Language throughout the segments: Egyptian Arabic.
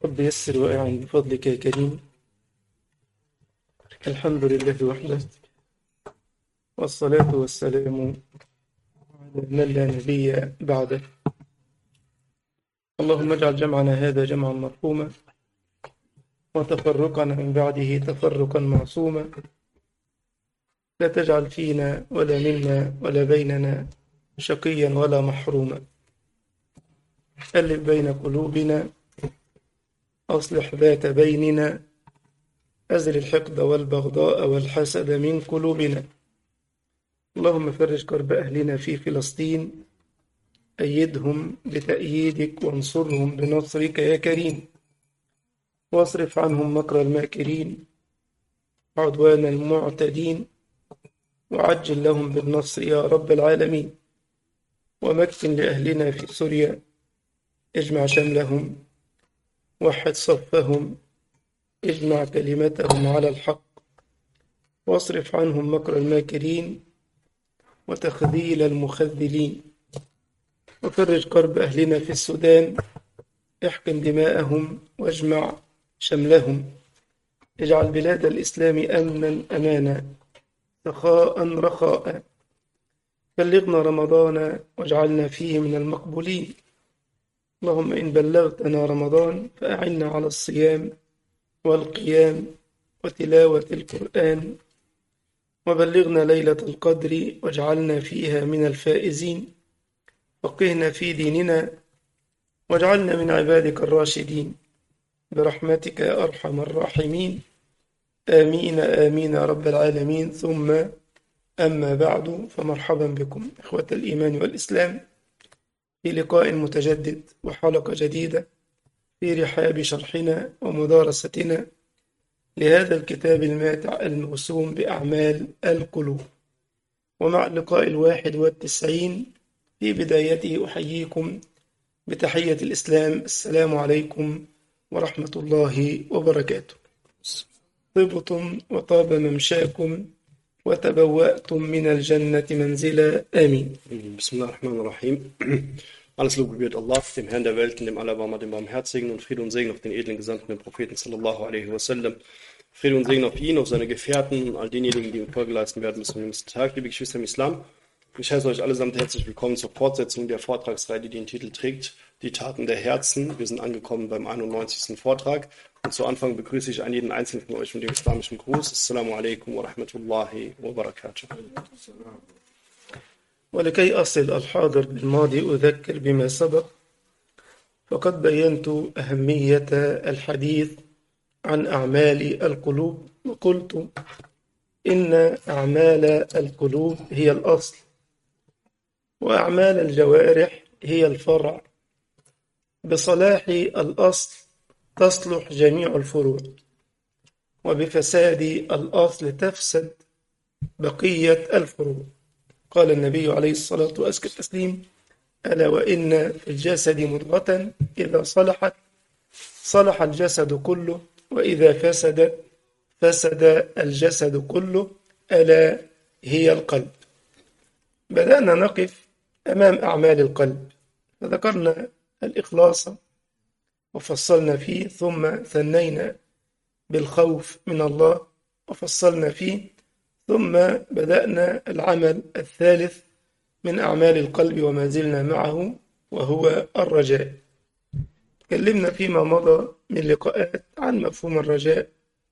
رب يسر وأعن بفضلك يا كريم الحمد لله وحده والصلاة والسلام على من لا نبي بعده اللهم اجعل جمعنا هذا جمعا مرحوما وتفرقنا من بعده تفرقا معصوما لا تجعل فينا ولا منا ولا بيننا شقيا ولا محروما ألف بين قلوبنا أصلح ذات بيننا أزل الحقد والبغضاء والحسد من قلوبنا اللهم فرج كرب أهلنا في فلسطين أيدهم بتأييدك وانصرهم بنصرك يا كريم واصرف عنهم مكر الماكرين عدوان المعتدين وعجل لهم بالنصر يا رب العالمين ومكن لأهلنا في سوريا اجمع شملهم وحد صفهم اجمع كلمتهم على الحق واصرف عنهم مكر الماكرين وتخذيل المخذلين وفرج كرب أهلنا في السودان احقن دماءهم واجمع شملهم اجعل بلاد الإسلام أمنا أمانا سخاء رخاء بلغنا رمضان واجعلنا فيه من المقبولين اللهم إن بلغتنا رمضان فأعنا على الصيام والقيام وتلاوة القرآن وبلغنا ليلة القدر واجعلنا فيها من الفائزين فقهنا في ديننا واجعلنا من عبادك الراشدين برحمتك يا أرحم الراحمين آمين آمين يا رب العالمين ثم أما بعد فمرحبا بكم إخوة الإيمان والإسلام في لقاء متجدد وحلقة جديدة في رحاب شرحنا ومدارستنا لهذا الكتاب الماتع الموسوم بأعمال القلوب ومع اللقاء الواحد والتسعين في بدايته أحييكم بتحية الإسلام السلام عليكم ورحمة الله وبركاته طبتم وطاب ممشاكم وتبوأتم من الجنة منزلا آمين Bismillahirrahmanirrahim. Alles Lob gebührt Allah, dem Herrn der Welten, dem Allerbarmer, dem Barmherzigen und Friede und Segen auf den edlen Gesandten, den Propheten sallallahu alaihi wasallam. Friede und Segen auf ihn, auf seine Gefährten und all denjenigen, die ihm Folge leisten werden bis zum jüngsten Tag. Liebe Geschwister im Islam, ich heiße euch allesamt herzlich willkommen zur Fortsetzung der Vortragsreihe, die den Titel trägt, die Taten der Herzen. Wir sind angekommen beim 91. Vortrag. Und zu Anfang begrüße ich einen jeden einzelnen von euch mit dem islamischen Gruß. Assalamu alaikum wa rahmatullahi wa barakatuh. ولكي أصل الحاضر بالماضي أذكر بما سبق فقد بينت أهمية الحديث عن أعمال القلوب وقلت إن أعمال القلوب هي الأصل وأعمال الجوارح هي الفرع بصلاح الأصل تصلح جميع الفروع وبفساد الأصل تفسد بقية الفروع قال النبي عليه الصلاة وأزكى التسليم ألا وإن في الجسد مضغة إذا صلحت صلح الجسد كله وإذا فسدت فسد الجسد كله ألا هي القلب بدأنا نقف أمام أعمال القلب فذكرنا الإخلاص وفصلنا فيه ثم ثنينا بالخوف من الله وفصلنا فيه ثم بدأنا العمل الثالث من أعمال القلب وما زلنا معه وهو الرجاء تكلمنا فيما مضى من لقاءات عن مفهوم الرجاء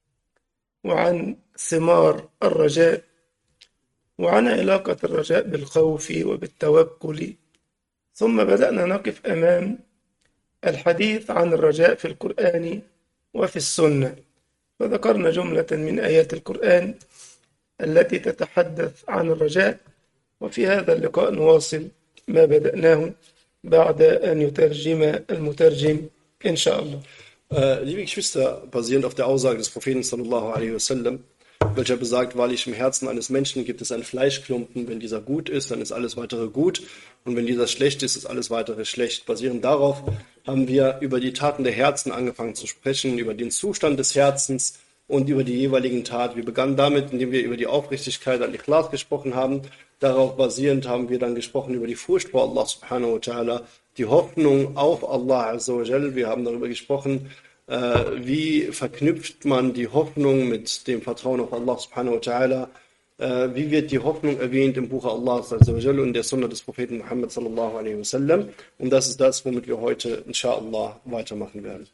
وعن ثمار الرجاء وعن علاقة الرجاء بالخوف وبالتوكل ثم بدأنا نقف أمام الحديث عن الرجاء في القرآن وفي السنة فذكرنا جملة من آيات القرآن التي تتحدث عن الرجاء وفي هذا اللقاء نواصل ما بدأناه بعد أن يترجم المترجم إن شاء الله Äh, liebe Geschwister, basierend auf der Aussage des Propheten sallallahu alaihi wasallam, welcher besagt, wahrlich im Herzen eines Menschen gibt es einen Fleischklumpen, wenn dieser gut ist, dann ist alles weitere gut und wenn dieser schlecht ist, ist alles weitere schlecht. Basierend darauf haben wir über die Taten der Herzen angefangen zu sprechen, über den Zustand des Herzens und über die jeweiligen Taten. Wir begannen damit, indem wir über die Aufrichtigkeit al-Ikhlas gesprochen haben. Darauf basierend haben wir dann gesprochen über die Furcht vor Allah subhanahu wa ta'ala, die Hoffnung auf Allah azza wa jal. Wir haben darüber gesprochen, Äh, wie verknüpft man die Hoffnung mit dem Vertrauen auf Allah subhanahu wa ta'ala? Äh, wie wird die Hoffnung erwähnt im Buche Allah und der Sunna des Propheten Muhammad sallallahu alaihi wasallam? Und das ist das, womit wir heute inshallah weitermachen werden.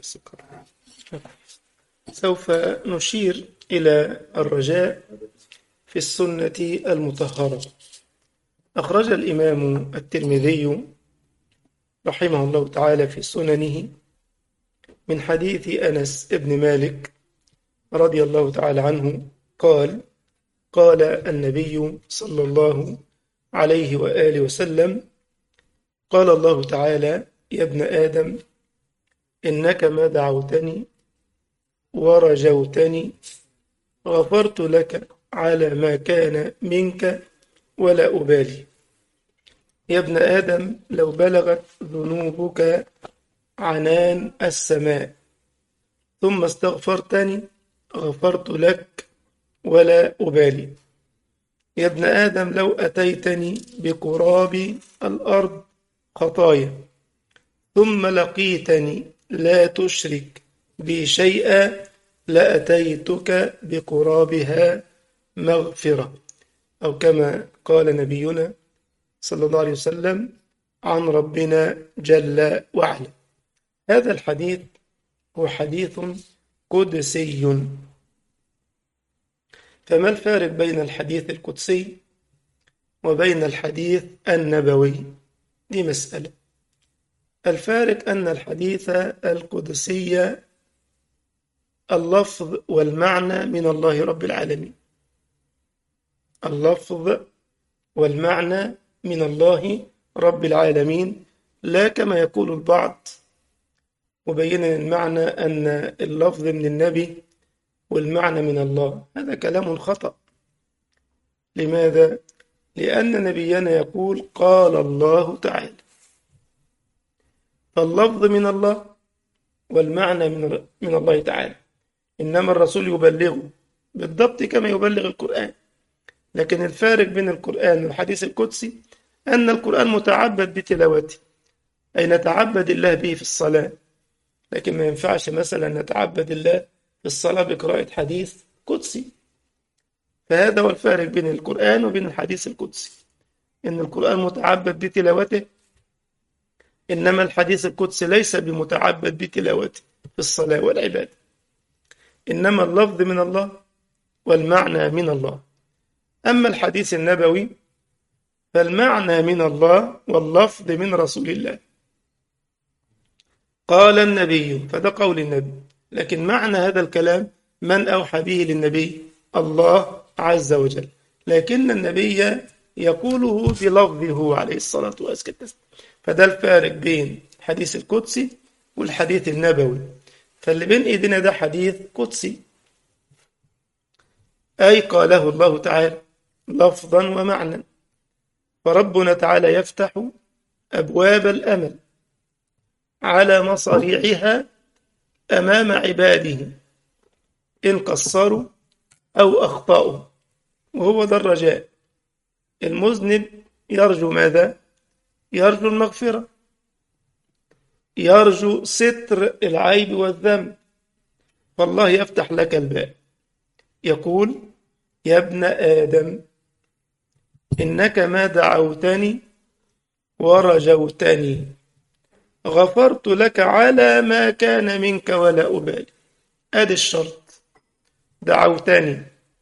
سوف نشير إلى الرجاء في السنة المطهرة أخرج الإمام الترمذي رحمه الله تعالى في سننه من حديث أنس بن مالك رضي الله تعالى عنه قال قال النبي صلى الله عليه وآله وسلم قال الله تعالى يا ابن آدم إنك ما دعوتني ورجوتني غفرت لك على ما كان منك ولا أبالي يا ابن آدم لو بلغت ذنوبك عنان السماء ثم استغفرتني غفرت لك ولا أبالي يا ابن آدم لو أتيتني بقراب الأرض خطايا ثم لقيتني لا تشرك بي شيئا لأتيتك بقرابها مغفرة أو كما قال نبينا صلى الله عليه وسلم عن ربنا جل وعلا هذا الحديث هو حديث قدسي فما الفارق بين الحديث القدسي وبين الحديث النبوي دي مسألة الفارق أن الحديث القدسي اللفظ والمعنى من الله رب العالمين اللفظ والمعنى من الله رب العالمين لا كما يقول البعض مبينا المعنى أن اللفظ من النبي والمعنى من الله هذا كلام خطأ لماذا؟ لأن نبينا يقول قال الله تعالى فاللفظ من الله والمعنى من من الله تعالى إنما الرسول يبلغه بالضبط كما يبلغ القرآن لكن الفارق بين القرآن والحديث القدسي أن القرآن متعبد بتلاوته أي نتعبد الله به في الصلاة لكن ما ينفعش مثلا نتعبد الله في الصلاة بقراءة حديث قدسي فهذا هو الفارق بين القرآن وبين الحديث القدسي إن القرآن متعبد بتلاوته إنما الحديث القدسي ليس بمتعبد بتلاوته في الصلاة والعبادة إنما اللفظ من الله والمعنى من الله أما الحديث النبوي فالمعنى من الله واللفظ من رسول الله قال النبي فده قول النبي لكن معنى هذا الكلام من أوحى به للنبي الله عز وجل لكن النبي يقوله بلفظه عليه الصلاة والسلام فده الفارق بين الحديث القدسي والحديث النبوي فاللي بين ايدينا ده حديث قدسي أي قاله الله تعالى لفظا ومعنى فربنا تعالى يفتح أبواب الأمل على مصاريعها أمام عباده إن قصروا أو أخطأوا وهو ده الرجاء المذنب يرجو ماذا؟ يرجو المغفرة يرجو ستر العيب والذنب فالله يفتح لك الباب يقول يا ابن آدم إنك ما دعوتني ورجوتني غفرت لك على ما كان منك ولا أبالي أدي الشرط دعوتني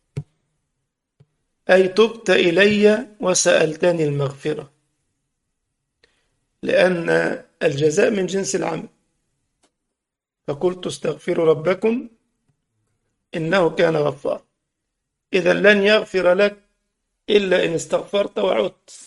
أي تبت إلي وسألتني المغفرة لأن الجزاء من جنس العمل فقلت استغفروا ربكم إنه كان غفار إذا لن يغفر لك إلا إن استغفرت وعدت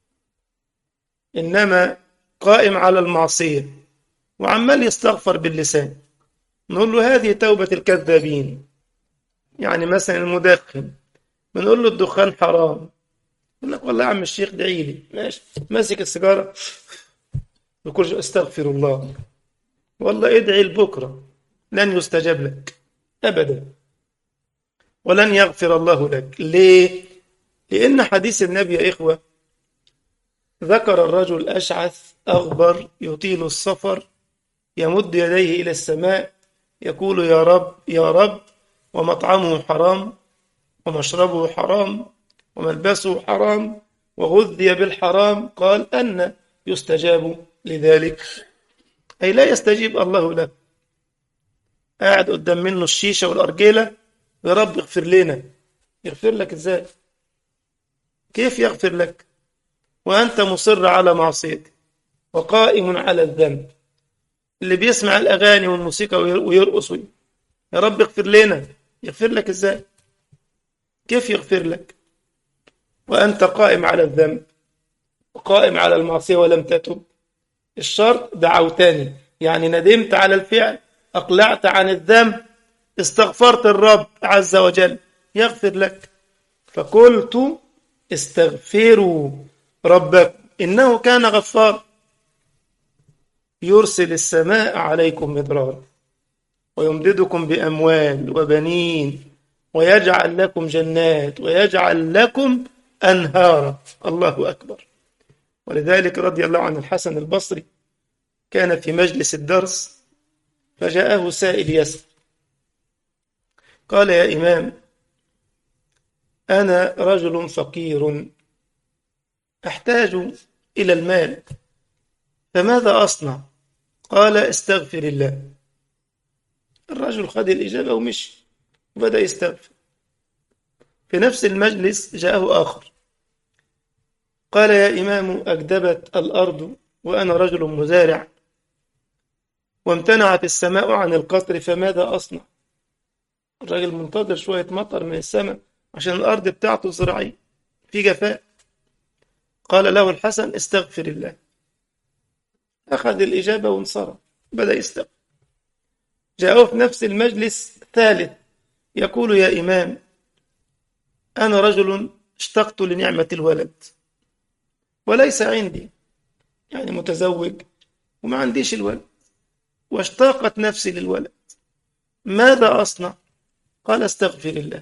إنما قائم على المعصية وعمال يستغفر باللسان نقول له هذه توبة الكذابين يعني مثلا المدخن بنقول له الدخان حرام يقول لك والله يا عم الشيخ ادعي لي ماشي ماسك السيجارة بكل استغفر الله والله ادعي لبكرة لن يستجاب لك أبدا ولن يغفر الله لك ليه؟ لأن حديث النبي يا إخوة ذكر الرجل أشعث أغبر يطيل السفر يمد يديه إلى السماء يقول يا رب يا رب ومطعمه حرام ومشربه حرام وملبسه حرام وغذي بالحرام قال أن يستجاب لذلك أي لا يستجيب الله له قاعد قدام منه الشيشة والأرجيلة يا رب اغفر لنا يغفر لك ازاي كيف يغفر لك وأنت مصر على معصيته وقائم على الذنب اللي بيسمع الأغاني والموسيقى ويرقص يا رب اغفر لنا يغفر لك ازاي كيف يغفر لك وأنت قائم على الذنب وقائم على المعصية ولم تتب الشرط دعوتني يعني ندمت على الفعل أقلعت عن الذنب استغفرت الرب عز وجل يغفر لك فقلت استغفروا ربكم إنه كان غفار يرسل السماء عليكم مدرارا ويمددكم بأموال وبنين ويجعل لكم جنات ويجعل لكم أنهارا الله أكبر ولذلك رضي الله عن الحسن البصري كان في مجلس الدرس فجاءه سائل يسأل قال يا إمام أنا رجل فقير أحتاج إلى المال فماذا أصنع قال استغفر الله الرجل خد الإجابة ومشي وبدأ يستغفر في نفس المجلس جاءه آخر قال يا إمام أكدبت الأرض وأنا رجل مزارع وامتنعت السماء عن القطر فماذا أصنع الراجل منتظر شوية مطر من السماء عشان الأرض بتاعته زراعية في جفاء قال له الحسن استغفر الله أخذ الإجابة وانصرف بدأ يستغفر جاءه في نفس المجلس ثالث يقول يا إمام أنا رجل اشتقت لنعمة الولد وليس عندي يعني متزوج وما عنديش الولد واشتاقت نفسي للولد ماذا أصنع قال استغفر الله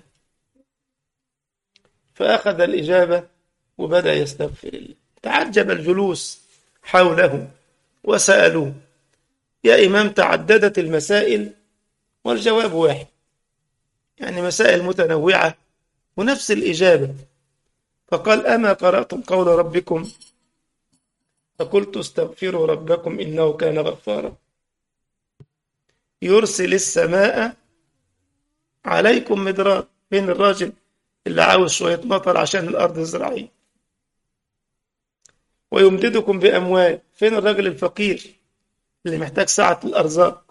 فأخذ الإجابة وبدأ يستغفر الله تعجب الجلوس حوله وسألوه يا إمام تعددت المسائل والجواب واحد يعني مسائل متنوعة ونفس الإجابة فقال أما قرأتم قول ربكم فقلت استغفروا ربكم إنه كان غفارا يرسل السماء عليكم مدرار فين الراجل اللي عاوز شوية مطر عشان الأرض الزراعية ويمددكم بأموال فين الراجل الفقير اللي محتاج سعة الأرزاق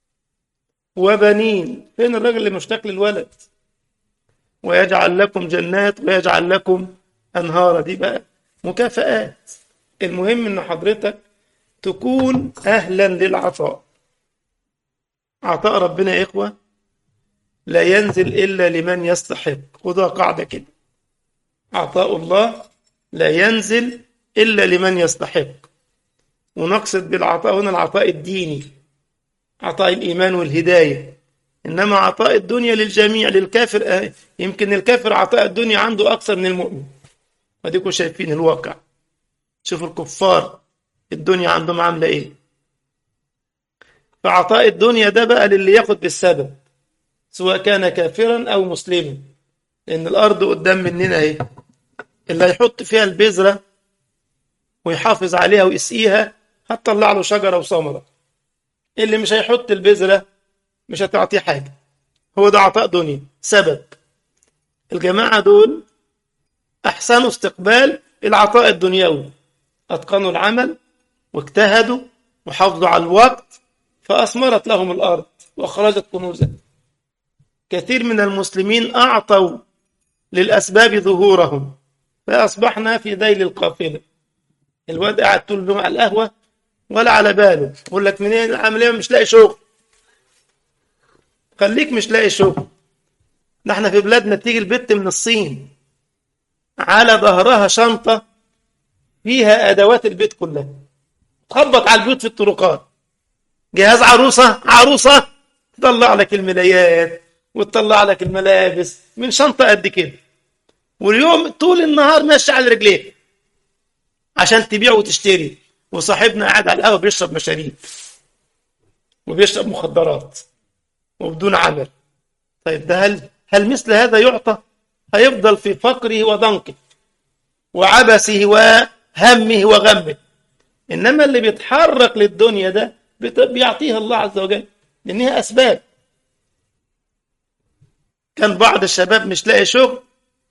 وبنين فين الراجل اللي مشتاق للولد ويجعل لكم جنات ويجعل لكم أنهارا دي بقى مكافآت المهم إن حضرتك تكون أهلا للعطاء عطاء ربنا يا إخوة لا ينزل إلا لمن يستحق وده قاعدة كده عطاء الله لا ينزل إلا لمن يستحق ونقصد بالعطاء هنا العطاء الديني عطاء الإيمان والهداية إنما عطاء الدنيا للجميع للكافر آه يمكن الكافر عطاء الدنيا عنده أكثر من المؤمن وديكم شايفين الواقع شوفوا الكفار الدنيا عندهم عاملة إيه فعطاء الدنيا ده بقى للي ياخد بالسبب سواء كان كافرا أو مسلما لأن الأرض قدام مننا اهي اللي هيحط فيها البذرة ويحافظ عليها ويسقيها هتطلع له شجرة وثمرة اللي مش هيحط البذرة مش هتعطيه حاجة هو ده عطاء دنيا سبب الجماعة دول أحسنوا استقبال العطاء الدنيوي أتقنوا العمل واجتهدوا وحافظوا على الوقت فأثمرت لهم الأرض وأخرجت كنوزها كثير من المسلمين أعطوا للأسباب ظهورهم فأصبحنا في ذيل القافلة الواد قاعد طول اليوم على القهوة ولا على باله يقول لك منين العملية مش لاقي شغل خليك مش لاقي شغل ده احنا في بلادنا تيجي البت من الصين على ظهرها شنطة فيها أدوات البيت كلها تخبط على البيوت في الطرقات جهاز عروسة عروسة تطلع لك الملايات وتطلع لك الملابس من شنطة قد كده واليوم طول النهار ماشي على رجليه عشان تبيع وتشتري وصاحبنا قاعد على القهوة بيشرب مشاريب وبيشرب مخدرات وبدون عمل طيب ده هل هل مثل هذا يعطى هيفضل في فقره وضنكه وعبسه وهمه وغمه إنما اللي بيتحرك للدنيا ده بيعطيها الله عز وجل لأنها أسباب كان بعض الشباب مش لاقي شغل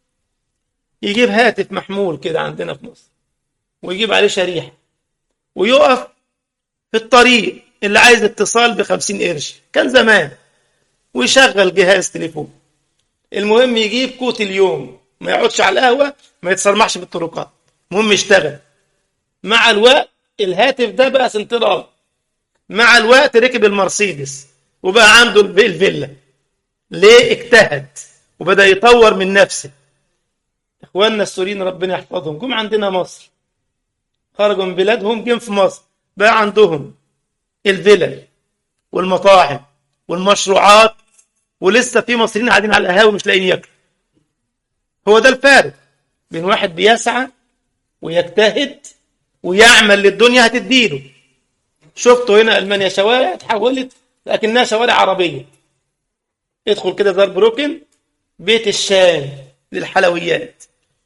يجيب هاتف محمول كده عندنا في مصر ويجيب عليه شريحة ويقف في الطريق اللي عايز اتصال بخمسين قرش كان زمان ويشغل جهاز تليفون المهم يجيب كوت اليوم ما يقعدش على القهوة ما يتصرمحش في الطرقات المهم يشتغل مع الوقت الهاتف ده بقى سنترال مع الوقت ركب المرسيدس وبقى عنده الفيلا ليه اجتهد وبدأ يطور من نفسه اخواننا السوريين ربنا يحفظهم جم عندنا مصر خرجوا من بلادهم جم في مصر بقى عندهم الفلل والمطاعم والمشروعات ولسه في مصريين قاعدين على القهاوي مش لاقيين ياكلوا هو ده الفارق بين واحد بيسعى ويجتهد ويعمل للدنيا هتديله شفتوا هنا المانيا شوارع اتحولت لكنها شوارع عربيه ادخل كده زربروكن بيت الشام للحلويات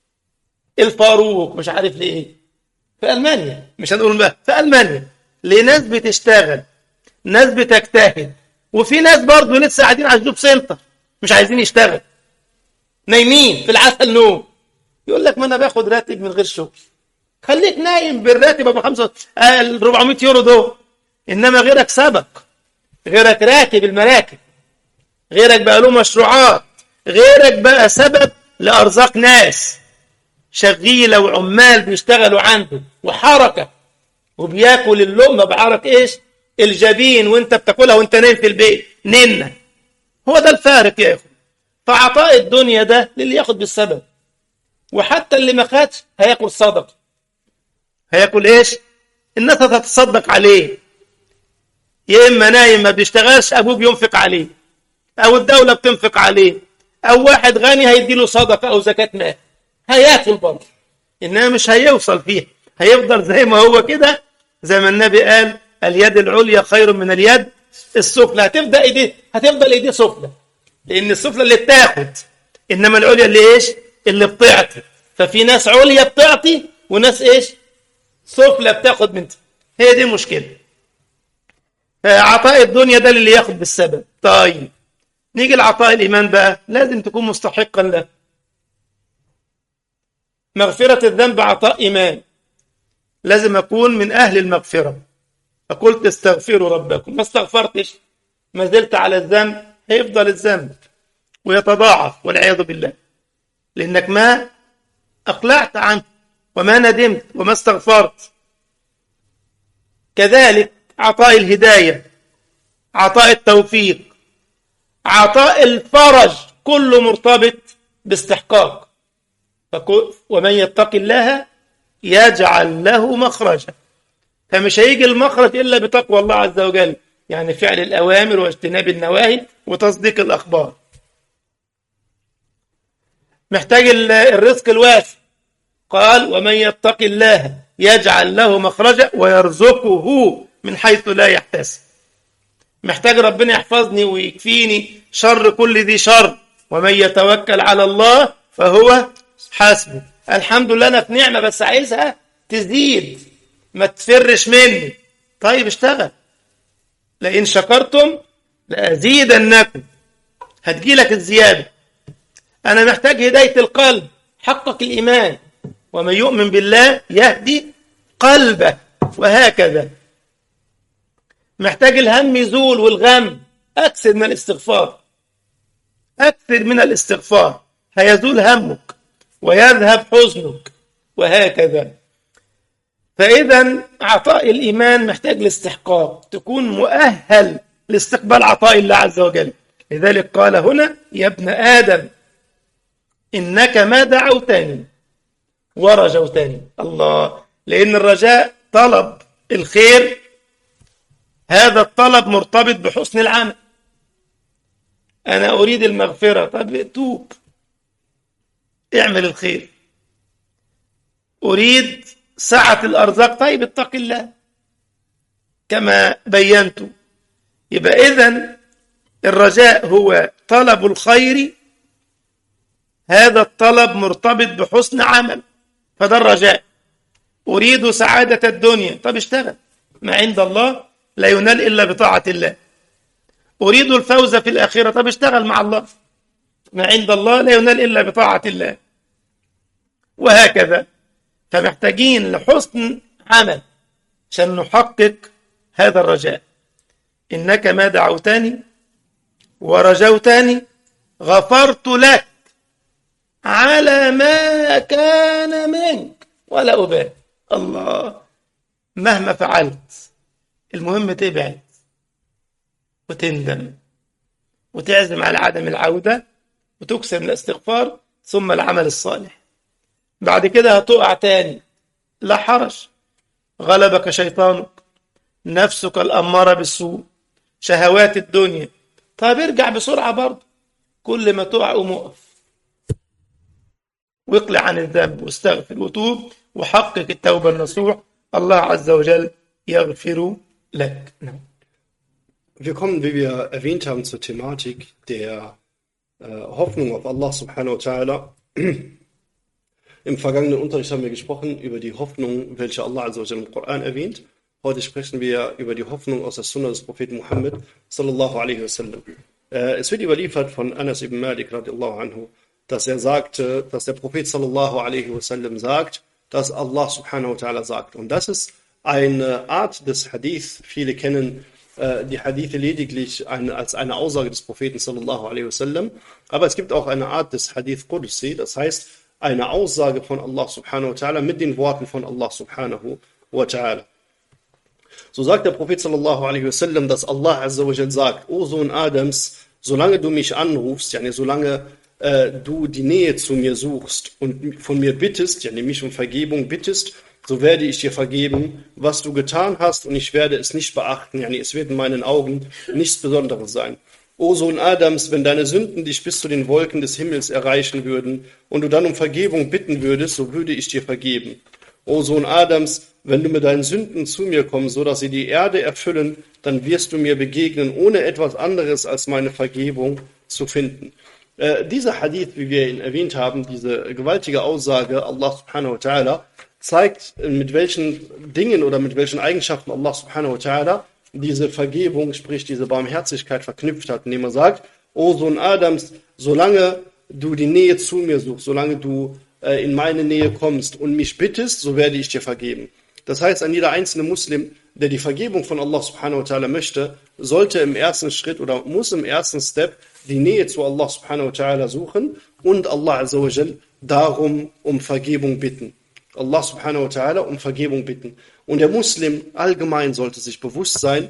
الفاروق مش عارف ليه في المانيا مش هنقول بقى في المانيا لناس بتشتغل ناس بتجتهد وفي ناس برضه لسه قاعدين على الجوب سنتر مش عايزين يشتغل نايمين في العسل نوم يقول لك ما انا باخد راتب من غير شغل خليك نايم بالراتب ابو 5 400 يورو دول انما غيرك سبق غيرك راكب المراكب غيرك بقى له مشروعات غيرك بقى سبب لارزاق ناس شغيله وعمال بيشتغلوا عنده وحركه وبياكل اللقمه بعرق ايش الجبين وانت بتاكلها وانت نايم في البيت ننه هو ده الفارق يا اخو فعطاء الدنيا ده للي ياخد بالسبب وحتى اللي ما خدش هياكل صدقه هياكل ايش الناس هتتصدق عليه يا اما نايم ما بيشتغلش ابوه بينفق عليه او الدوله بتنفق عليه او واحد غني هيديله صدقه او زكاه مال هياكل برضه انما مش هيوصل فيها هيفضل زي ما هو كده زي ما النبي قال اليد العليا خير من اليد السفلى هتبدا ايديه هتفضل ايديه سفلى لان السفلى اللي بتاخد انما العليا اللي ايش اللي بتعطي ففي ناس عليا بتعطي وناس ايش سفلى بتاخد منها هي دي المشكله عطاء الدنيا ده اللي ياخد بالسبب طيب نيجي لعطاء الايمان بقى لازم تكون مستحقا له مغفرة الذنب عطاء إيمان لازم أكون من أهل المغفرة فقلت استغفروا ربكم ما استغفرتش ما زلت على الذنب هيفضل الذنب ويتضاعف والعياذ بالله لأنك ما أقلعت عنه وما ندمت وما استغفرت كذلك عطاء الهداية عطاء التوفيق عطاء الفرج كله مرتبط باستحقاق ومن يتق الله يجعل له مخرجا فمش هيجي المخرج إلا بتقوى الله عز وجل يعني فعل الأوامر واجتناب النواهي وتصديق الأخبار محتاج الرزق الواسع قال ومن يتق الله يجعل له مخرجا ويرزقه من حيث لا يحتسب محتاج ربنا يحفظني ويكفيني شر كل ذي شر ومن يتوكل على الله فهو حاسبه الحمد لله انا في نعمه بس عايزها تزيد ما تفرش مني طيب اشتغل لئن شكرتم لازيدنكم هتجيلك الزياده انا محتاج هدايه القلب حقق الايمان ومن يؤمن بالله يهدي قلبه وهكذا محتاج الهم يزول والغم اكثر من الاستغفار اكثر من الاستغفار هيزول همك ويذهب حزنك وهكذا فإذا عطاء الإيمان محتاج لاستحقاق تكون مؤهل لاستقبال عطاء الله عز وجل لذلك قال هنا يا ابن آدم إنك ما دعوتني ورجوتني الله لأن الرجاء طلب الخير هذا الطلب مرتبط بحسن العمل أنا أريد المغفرة طب توب اعمل الخير أريد سعة الأرزاق طيب اتق الله كما بينت يبقى إذن الرجاء هو طلب الخير هذا الطلب مرتبط بحسن عمل فده الرجاء أريد سعادة الدنيا طب اشتغل ما عند الله لا ينال إلا بطاعة الله أريد الفوز في الآخرة طب اشتغل مع الله ما عند الله لا ينال إلا بطاعة الله وهكذا فمحتاجين لحسن عمل عشان نحقق هذا الرجاء إنك ما دعوتني ورجوتني غفرت لك على ما كان منك ولا أبالي الله مهما فعلت المهم تبعد وتندم وتعزم على عدم العودة وتكسر من الاستغفار ثم العمل الصالح بعد كده هتقع تاني لا حرج غلبك شيطانك نفسك الأمارة بالسوء شهوات الدنيا طيب ارجع بسرعة برضه كل ما تقع قوم اقف واقلع عن الذنب واستغفر وتوب وحقق التوبة النصوح الله عز وجل يغفر لك نعم. Wir kommen, wie wir erwähnt haben, zur Thematik der äh, Hoffnung auf Allah subhanahu wa ta'ala. Im vergangenen Unterricht haben wir gesprochen über die Hoffnung, welche Allah also im Koran erwähnt. Heute sprechen wir über die Hoffnung aus der Sunna des Propheten Muhammad sallallahu alaihi wasallam. Äh, es wird überliefert von Anas ibn Malik radiallahu anhu, dass er sagte, dass der Prophet sallallahu alaihi wasallam sagt, dass Allah subhanahu wa ta'ala sagt. Und das ist eine Art des Hadith. Viele kennen äh, die Hadithe lediglich eine, als eine Aussage des Propheten sallallahu alaihi wasallam. Aber es gibt auch eine Art des Hadith Qudsi, das heißt eine Aussage von Allah subhanahu wa ta'ala mit den Worten von Allah subhanahu wa ta'ala. So sagt der Prophet sallallahu alaihi wasallam, dass Allah azza wa jal sagt, O Sohn Adams, solange du mich anrufst, yani solange äh, du die Nähe zu mir suchst und von mir bittest, yani mich um Vergebung bittest, so werde ich dir vergeben, was du getan hast und ich werde es nicht beachten, yani es wird in meinen Augen nichts Besonderes sein. O Sohn Adams, wenn deine Sünden dich bis zu den Wolken des Himmels erreichen würden und du dann um Vergebung bitten würdest, so würde ich dir vergeben. O Sohn Adams, wenn du mit deinen Sünden zu mir kommst, so dass sie die Erde erfüllen, dann wirst du mir begegnen, ohne etwas anderes als meine Vergebung zu finden. Äh, dieser Hadith, wie wir ihn erwähnt haben, diese gewaltige Aussage Allah subhanahu wa ta'ala, zeigt, mit welchen Dingen oder mit welchen Eigenschaften Allah subhanahu wa ta'ala diese Vergebung, sprich diese Barmherzigkeit verknüpft hat, indem er sagt, O Sohn Adams, solange du die Nähe zu mir suchst, solange du äh, in meine Nähe kommst und mich bittest, so werde ich dir vergeben. Das heißt, an jeder einzelne Muslim, der die Vergebung von Allah subhanahu wa ta'ala möchte, sollte im ersten Schritt oder muss im ersten Step die Nähe zu Allah subhanahu wa ta'ala suchen und Allah azza wa jal darum um Vergebung bitten. Allah subhanahu wa ta'ala um Vergebung bitten. Und der Muslim allgemein sollte sich bewusst sein,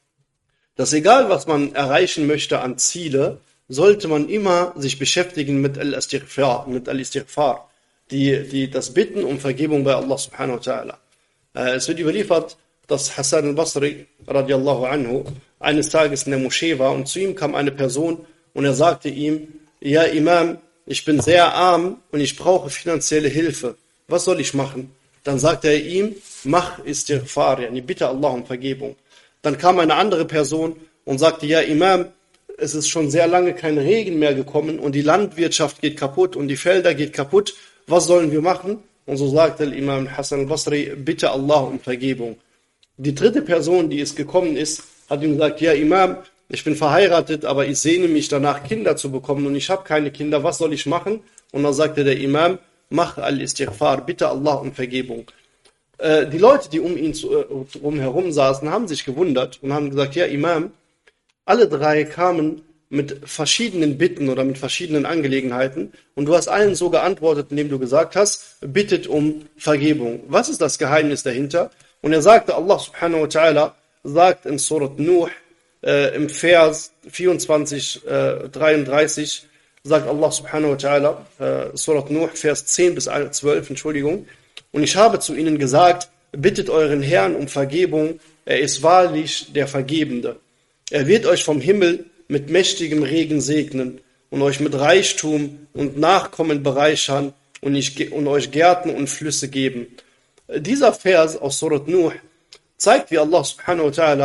dass egal was man erreichen möchte an Ziele, sollte man immer sich beschäftigen mit Al-Istighfar, mit Al-Istighfar, die, die, das Bitten um Vergebung bei Allah subhanahu wa ta'ala. Äh, es wird überliefert, dass Hassan al-Basri radiallahu anhu eines Tages in der Moschee war und zu ihm kam eine Person und er sagte ihm, ja Imam, ich bin sehr arm und ich brauche finanzielle Hilfe. Was soll ich machen? Dann sagte er ihm, mach Istighfar, yani bitte Allah um Vergebung. Dann kam eine andere Person und sagte, ja Imam, es ist schon sehr lange kein Regen mehr gekommen und die Landwirtschaft geht kaputt und die Felder geht kaputt. Was sollen wir machen? Und so sagte Imam Hassan al-Basri, bitte Allah um Vergebung. Die dritte Person, die es gekommen ist, hat ihm gesagt, ja Imam, ich bin verheiratet, aber ich sehne mich danach, Kinder zu bekommen und ich habe keine Kinder, was soll ich machen? Und dann sagte der Imam, mach al-Istighfar, bitte Allah um Vergebung. Äh, die Leute, die um ihn zu, äh, drumherum saßen, haben sich gewundert und haben gesagt, ja Imam, alle drei kamen mit verschiedenen Bitten oder mit verschiedenen Angelegenheiten und du hast allen so geantwortet, indem du gesagt hast, bittet um Vergebung. Was ist das Geheimnis dahinter? Und er sagte, Allah subhanahu wa ta'ala sagt in Surat Nuh äh, im Vers 24, äh, 33, sagt Allah subhanahu wa ta'ala, äh, Surat Nuh, Vers 10 bis 12, Entschuldigung, und ich habe zu ihnen gesagt, bittet euren Herrn um Vergebung, er ist wahrlich der Vergebende. Er wird euch vom Himmel mit mächtigem Regen segnen und euch mit Reichtum und Nachkommen bereichern und, ich, und euch Gärten und Flüsse geben. Dieser Vers aus Surat Nuh zeigt, wie Allah subhanahu wa ta'ala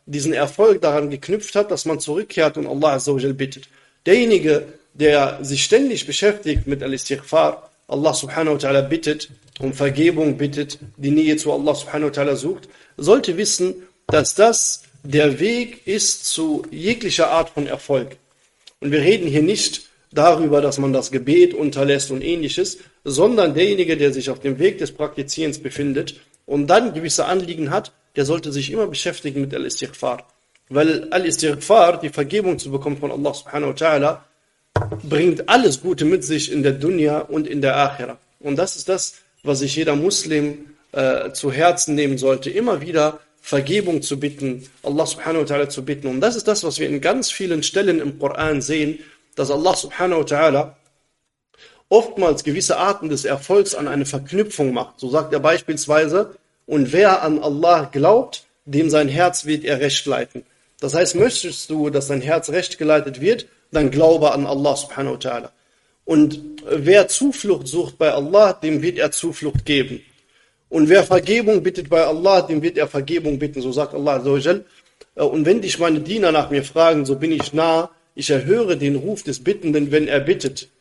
diesen Erfolg daran geknüpft hat, dass man zurückkehrt und Allah Azzawajal bittet. Derjenige, der sich ständig beschäftigt mit Al-Istighfar, Allah subhanahu wa ta'ala bittet, um Vergebung bittet, die Nähe zu Allah subhanahu wa ta'ala sucht, sollte wissen, dass das der Weg ist zu jeglicher Art von Erfolg. Und wir reden hier nicht darüber, dass man das Gebet unterlässt und ähnliches, sondern derjenige, der sich auf dem Weg des Praktizierens befindet und dann gewisse Anliegen hat, der sollte sich immer beschäftigen mit Al-Istighfar. Weil Al-Istighfar, die Vergebung zu bekommen von Allah subhanahu wa ta'ala, bringt alles Gute mit sich in der Dunya und in der Akhira. Und das ist das, was sich jeder Muslim äh, zu Herzen nehmen sollte, immer wieder Vergebung zu bitten, Allah subhanahu wa ta'ala zu bitten. Und das ist das, was wir in ganz vielen Stellen im Koran sehen, dass Allah subhanahu wa ta'ala oftmals gewisse Arten des Erfolgs an eine Verknüpfung macht. So sagt er beispielsweise, und wer an Allah glaubt, dem sein Herz wird er recht leiten. Das heißt, möchtest du, dass dein Herz recht geleitet wird, dann glaube an Allah subhanahu wa ta'ala. Und wer Zuflucht sucht bei Allah, dem wird er Zuflucht geben. Und wer Vergebung bittet bei Allah, dem wird er Vergebung bitten, so sagt Allah. Und wenn dich meine Diener nach mir fragen, so bin ich nah, ich erhöre den Ruf des Bittenden, wenn er bittet.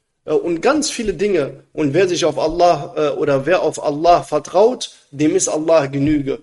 Und ganz viele Dinge. Und wer sich auf Allah oder wer auf Allah vertraut, dem ist Allah Genüge.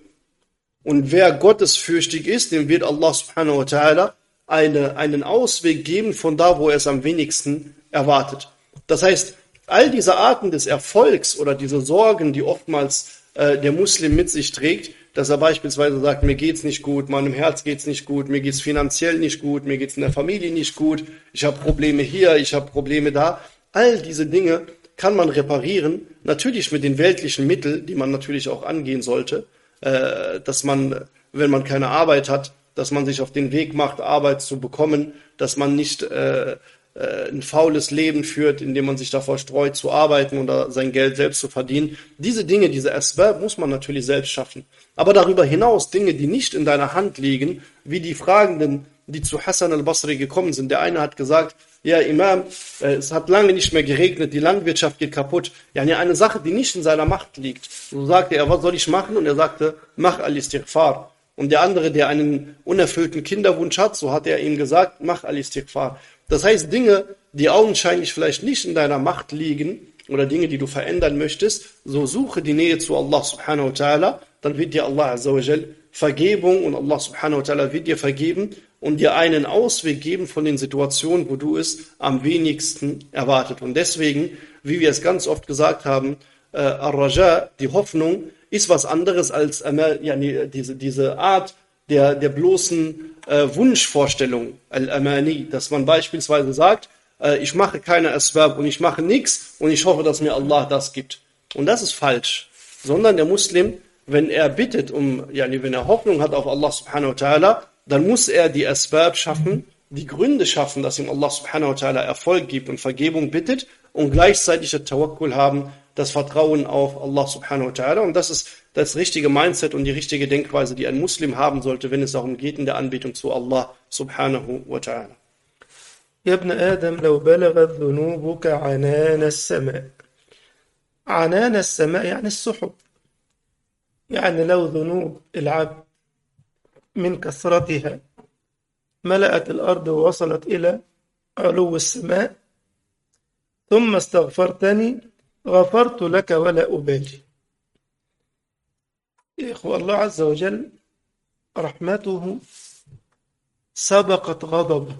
Und wer gottesfürchtig ist, dem wird Allah subhanahu wa ta'ala eine, einen Ausweg geben von da, wo er es am wenigsten erwartet. Das heißt, all diese Arten des Erfolgs oder diese Sorgen, die oftmals äh, der Muslim mit sich trägt, dass er beispielsweise sagt, mir geht's nicht gut, meinem Herz geht's nicht gut, mir geht's finanziell nicht gut, mir geht's in der Familie nicht gut, ich habe Probleme hier, ich habe Probleme da. All diese Dinge kann man reparieren, natürlich mit den weltlichen Mitteln, die man natürlich auch angehen sollte, äh, dass man, wenn man keine Arbeit hat, dass man sich auf den Weg macht, Arbeit zu bekommen, dass man nicht äh, äh, ein faules Leben führt, indem man sich davor streut, zu arbeiten oder sein Geld selbst zu verdienen. Diese Dinge, diese Asbab muss man natürlich selbst schaffen. Aber darüber hinaus Dinge, die nicht in deiner Hand liegen, wie die Fragenden, die zu Hassan al-Basri gekommen sind. Der eine hat gesagt, ja Imam, äh, es hat lange nicht mehr geregnet, die Landwirtschaft geht kaputt. Ja, eine Sache, die nicht in seiner Macht liegt. So sagte er, was soll ich machen? Und er sagte, mach al-Istighfar. Und der andere, der einen unerfüllten Kinderwunsch hat, so hat er ihm gesagt, mach al-Istighfar. Das heißt, Dinge, die augenscheinlich vielleicht nicht in deiner Macht liegen, oder Dinge, die du verändern möchtest, so suche die Nähe zu Allah subhanahu wa ta'ala, dann wird dir Allah azawajal Vergebung und Allah subhanahu wa ta'ala wird dir vergeben und dir einen Ausweg geben von den Situationen, wo du es am wenigsten erwartet. Und deswegen, wie wir es ganz oft gesagt haben, äh, Ar-Raja, die Hoffnung, ist was anderes als äh, ja, nee, diese, diese Art der, der bloßen äh, Wunschvorstellung, Al-Amani, dass man beispielsweise sagt, äh, ich mache keine Asbab und ich mache nichts und ich hoffe, dass mir Allah das gibt. Und das ist falsch. Sondern der Muslim, wenn er bittet, um, ja, wenn er Hoffnung hat auf Allah subhanahu wa ta'ala, dann muss er die Asbab schaffen, die Gründe schaffen, dass ihm Allah subhanahu wa ta'ala Erfolg gibt und Vergebung bittet und gleichzeitig der Tawakkul haben, das Vertrauen auf Allah subhanahu wa ta'ala. Und das ist das richtige Mindset und die richtige Denkweise, die ein Muslim haben sollte, wenn es darum geht in der Anbetung zu Allah subhanahu wa ta'ala. يا ابن آدم لو بلغت ذنوبك عنان السماء عنان السماء يعني السحب يعني لو ذنوب العبد من كثرتها ملأت الأرض ووصلت إلى علو السماء ثم استغفرتني غفرت لك ولا أبالي يا إخوة الله عز وجل رحمته سبقت غضبه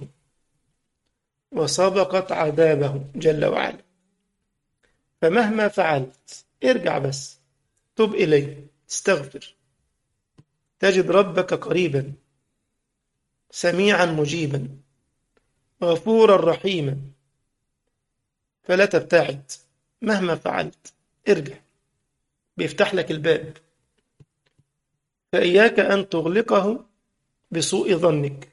وسبقت عذابه جل وعلا فمهما فعلت ارجع بس تب إليه استغفر تجد ربك قريبا سميعا مجيبا غفورا رحيما فلا تبتعد مهما فعلت ارجع بيفتح لك الباب فإياك أن تغلقه بسوء ظنك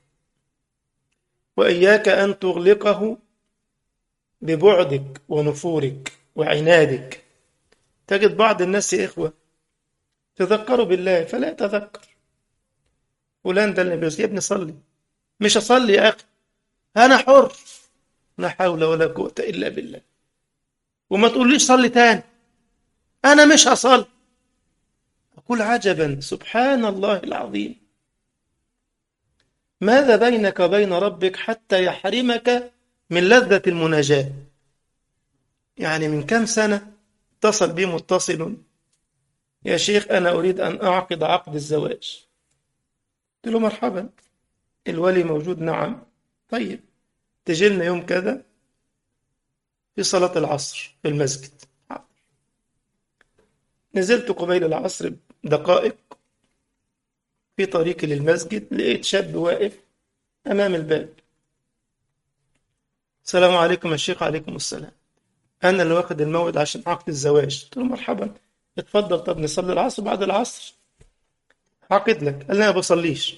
وإياك أن تغلقه ببعدك ونفورك وعنادك تجد بعض الناس يا إخوة تذكروا بالله فلا يتذكر فلان ده اللي بيقول يا ابني صلي مش أصلي يا أخي أنا حر لا حول ولا قوة إلا بالله وما تقوليش صلي تاني أنا مش هصلي أقول عجبا سبحان الله العظيم ماذا بينك وبين ربك حتى يحرمك من لذة المناجاة يعني من كم سنة اتصل بي متصل يا شيخ أنا أريد أن أعقد عقد الزواج قلت له مرحبا الولي موجود نعم طيب تجي لنا يوم كذا في صلاة العصر في المسجد نزلت قبيل العصر بدقائق في طريقي للمسجد لقيت شاب واقف أمام الباب السلام عليكم يا شيخ عليكم السلام أنا اللي واخد الموعد عشان عقد الزواج قلت له مرحبا اتفضل طب نصلي العصر بعد العصر عقد لك قال لي أنا ما بصليش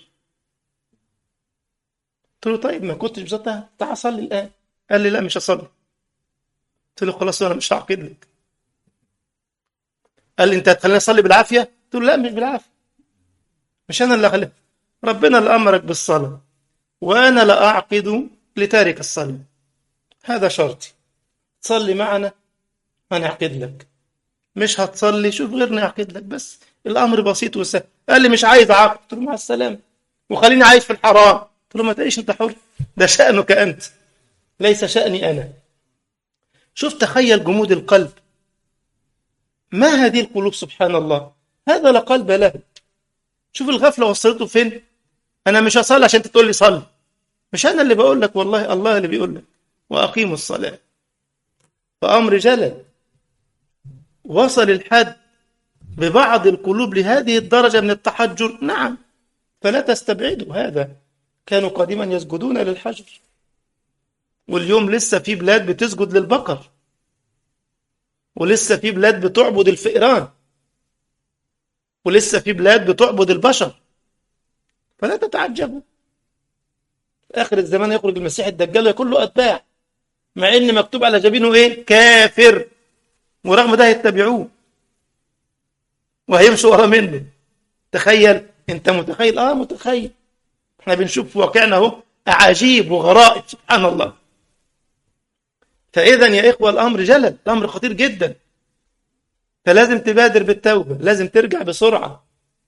قلت له طيب ما كنتش بصلي تعال صلي الآن قال لي لا مش هصلي قلت له خلاص أنا مش هعقد لك قال لي أنت هتخليني أصلي بالعافية قلت له لا مش بالعافية مش أنا اللي خليت ربنا اللي أمرك بالصلاة وأنا لا أعقد لتارك الصلاة هذا شرطي تصلي معنا هنعقد لك مش هتصلي شوف غيرنا يعقد لك بس الأمر بسيط وسهل قال لي مش عايز عقد قلت له مع السلامة وخليني عايش في الحرام قلت له ما تعيش أنت حر ده شأنك أنت ليس شأني أنا شوف تخيل جمود القلب ما هذه القلوب سبحان الله هذا لا قلب له شوف الغفلة وصلته فين أنا مش هصلي عشان تقول لي صلي مش أنا اللي بقول لك والله الله اللي بيقول لك وأقيموا الصلاة فأمر جلل وصل الحد ببعض القلوب لهذه الدرجة من التحجر نعم فلا تستبعدوا هذا كانوا قديما يسجدون للحجر واليوم لسه في بلاد بتسجد للبقر ولسه في بلاد بتعبد الفئران ولسه في بلاد بتعبد البشر فلا تتعجبوا آخر الزمان يخرج المسيح الدجال ويكون له أتباع مع إن مكتوب على جبينه إيه كافر ورغم ده يتبعوه وهيمشوا ورا منه تخيل انت متخيل اه متخيل احنا بنشوف في واقعنا اهو اعاجيب وغرائب سبحان الله فاذا يا اخوه الامر جلل الامر خطير جدا فلازم تبادر بالتوبه لازم ترجع بسرعه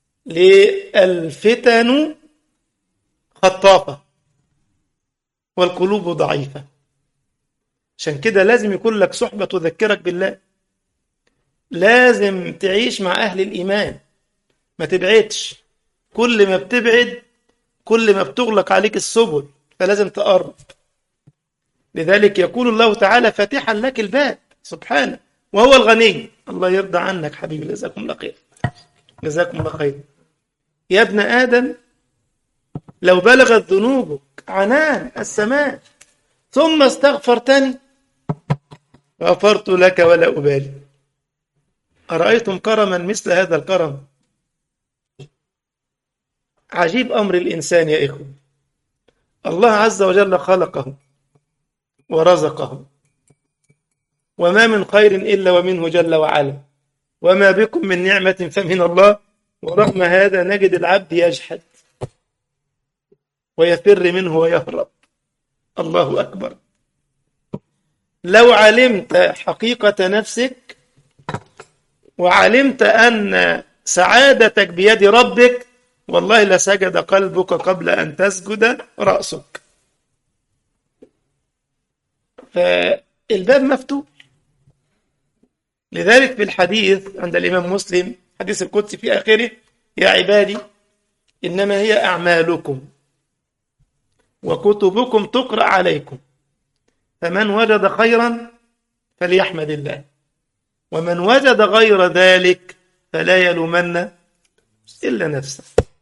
للفتن خطافه والقلوب ضعيفه عشان كده لازم يكون لك صحبه تذكرك بالله لازم تعيش مع أهل الإيمان ما تبعدش كل ما بتبعد كل ما بتغلق عليك السبل فلازم تقرب لذلك يقول الله تعالى فاتحا لك الباب سبحانه وهو الغني الله يرضى عنك حبيبي جزاكم الله خير جزاكم الله خير يا ابن آدم لو بلغت ذنوبك عنان السماء ثم استغفرتني غفرت لك ولا أبالي أرأيتم كرما مثل هذا الكرم عجيب أمر الإنسان يا إخوة الله عز وجل خلقه ورزقه وما من خير إلا ومنه جل وعلا وما بكم من نعمة فمن الله ورغم هذا نجد العبد يجحد ويفر منه ويهرب الله أكبر لو علمت حقيقة نفسك وعلمت أن سعادتك بيد ربك والله لسجد قلبك قبل أن تسجد رأسك فالباب مفتوح لذلك في الحديث عند الإمام مسلم حديث القدسي في آخره يا عبادي إنما هي أعمالكم وكتبكم تقرأ عليكم فمن وجد خيرا فليحمد الله ومن وجد غير ذلك فلا يلومن إلا نفسه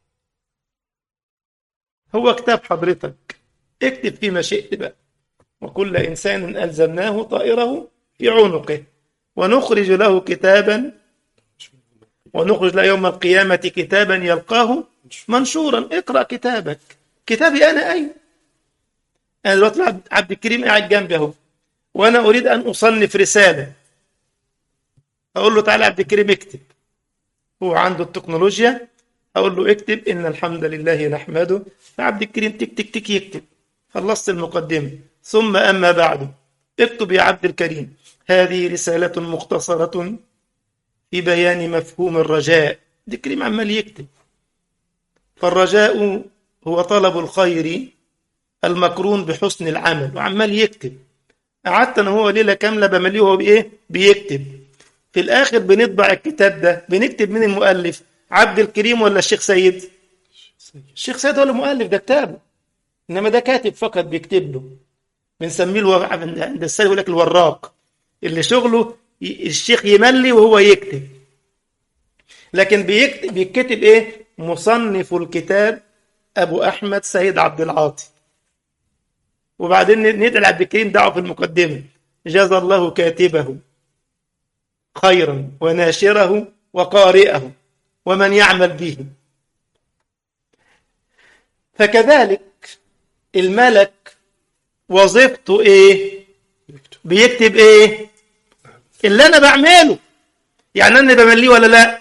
هو كتاب حضرتك اكتب فيه ما شئت بقى وكل إنسان ألزمناه طائره في عنقه ونخرج له كتابا ونخرج له يوم القيامة كتابا يلقاه منشورا اقرأ كتابك كتابي أنا أين أنا دلوقتي عبد الكريم قاعد جنبي أهو وأنا أريد أن أصنف رسالة أقول له تعالى عبد الكريم اكتب هو عنده التكنولوجيا أقول له اكتب إن الحمد لله نحمده فعبد الكريم تك تك تك يكتب خلصت المقدمة ثم أما بعد اكتب يا عبد الكريم هذه رسالة مختصرة في بيان مفهوم الرجاء عبد الكريم عمال يكتب فالرجاء هو طلب الخير المقرون بحسن العمل وعمال يكتب قعدت انا هو ليله كامله بمليه وهو بايه بيكتب في الاخر بنطبع الكتاب ده بنكتب من المؤلف عبد الكريم ولا الشيخ سيد الشيخ سيد هو المؤلف ده كتابه انما ده كاتب فقط بيكتب له بنسميه الو... عند السيد يقول لك الوراق اللي شغله ي... الشيخ يملي وهو يكتب لكن بيكتب بيكتب ايه مصنف الكتاب ابو احمد سيد عبد العاطي وبعدين ندعي عبد الكريم دعوه في المقدمه جزى الله كاتبه خيرا وناشره وقارئه ومن يعمل به فكذلك الملك وظيفته ايه بيكتب ايه اللي انا بعمله يعني انا بمليه ولا لا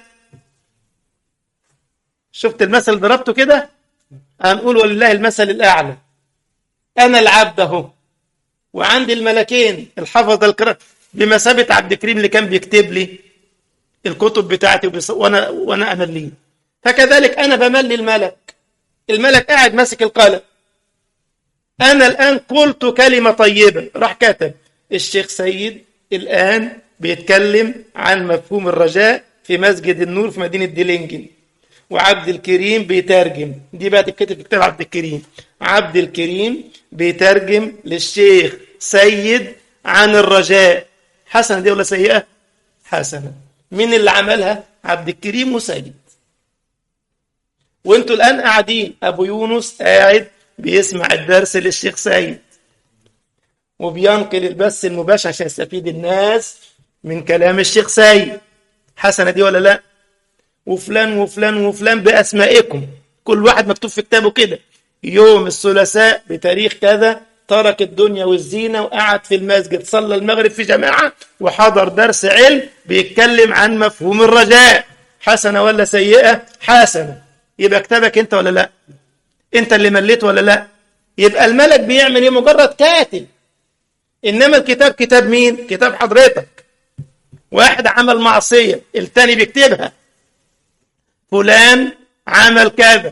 شفت المثل اللي ضربته كده هنقول ولله المثل الاعلى انا العبد اهو وعندي الملكين الحفظ الكرام بمثابه عبد الكريم اللي كان بيكتب لي الكتب بتاعتي وبص... وانا وانا امليه فكذلك انا بملي الملك الملك قاعد ماسك القلم انا الان قلت كلمه طيبه راح كتب الشيخ سيد الان بيتكلم عن مفهوم الرجاء في مسجد النور في مدينه ديلينجن وعبد الكريم بيترجم دي بقى تتكتب في كتاب عبد الكريم عبد الكريم بيترجم للشيخ سيد عن الرجاء حسنه دي ولا سيئه حسنه مين اللي عملها عبد الكريم وسيد وانتوا الان قاعدين ابو يونس قاعد بيسمع الدرس للشيخ سيد وبينقل البث المباشر عشان يستفيد الناس من كلام الشيخ سيد حسنه دي ولا لا وفلان وفلان وفلان باسمائكم كل واحد مكتوب في كتابه كده يوم الثلاثاء بتاريخ كذا ترك الدنيا والزينة وقعد في المسجد صلى المغرب في جماعة وحضر درس علم بيتكلم عن مفهوم الرجاء حسنة ولا سيئة حسنة يبقى كتابك انت ولا لا انت اللي مليت ولا لا يبقى الملك بيعمل ايه مجرد كاتب انما الكتاب كتاب مين كتاب حضرتك واحد عمل معصية التاني بيكتبها فلان عمل كذا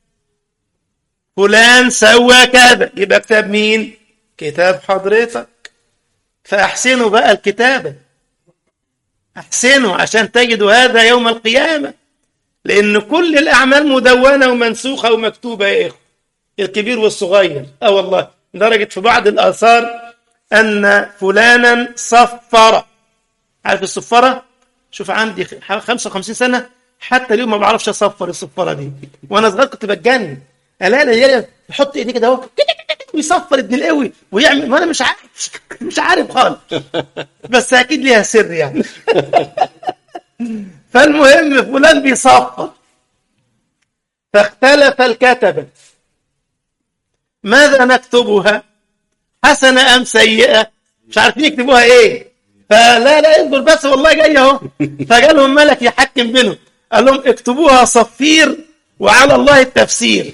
فلان سوى كذا يبقى كتاب مين كتاب حضرتك فأحسنوا بقى الكتابة أحسنوا عشان تجدوا هذا يوم القيامة لأن كل الأعمال مدونة ومنسوخة ومكتوبة يا إخوة الكبير والصغير أه والله لدرجة في بعض الآثار أن فلانا صفر عارف الصفرة شوف عندي 55 سنة حتى اليوم ما بعرفش أصفر الصفرة دي وأنا صغير كنت بتجنن الا لا يحط ايديه كده اهو ويصفر ابن القوي ويعمل ما انا مش عارف مش عارف خالص بس اكيد ليها سر يعني فالمهم فلان بيصفر فاختلف الكتبة ماذا نكتبها حسنة ام سيئة مش عارفين يكتبوها ايه فلا لا اصبر بس والله جاي اهو فجالهم ملك يحكم بينهم قال لهم اكتبوها صفير وعلى الله التفسير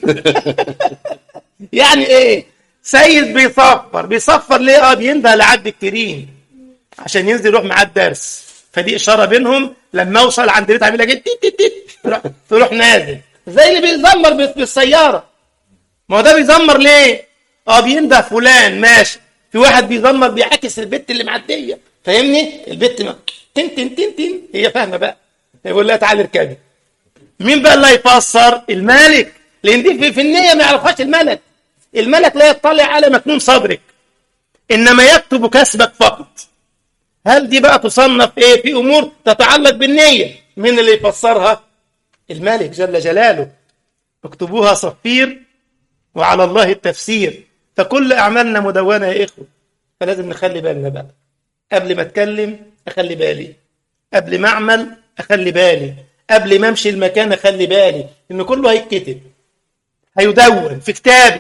يعني ايه سيد بيصفر بيصفر ليه اه بينده لعبد الكريم عشان ينزل يروح معاه الدرس فدي اشاره بينهم لما اوصل عند بيت عامل لك تروح, تروح نازل زي اللي بيزمر بالسياره ما هو ده بيزمر ليه اه بينده فلان ماشي في واحد بيزمر بيعاكس البت اللي معديه فاهمني البت ما تن تن تن تن هي فاهمه بقى يقول لها تعالي اركبي مين بقى اللي هيفسر الملك لان دي في, في النيه ما يعرفهاش الملك الملك لا يطلع على مكنون صدرك انما يكتب كسبك فقط هل دي بقى تصنف ايه في امور تتعلق بالنيه مين اللي يفسرها الملك جل جلاله اكتبوها صفير وعلى الله التفسير فكل اعمالنا مدونه يا اخوه فلازم نخلي بالنا بقى قبل ما اتكلم اخلي بالي قبل ما اعمل اخلي بالي قبل ما امشي المكان اخلي بالي ان كله هيتكتب هيدون في كتابي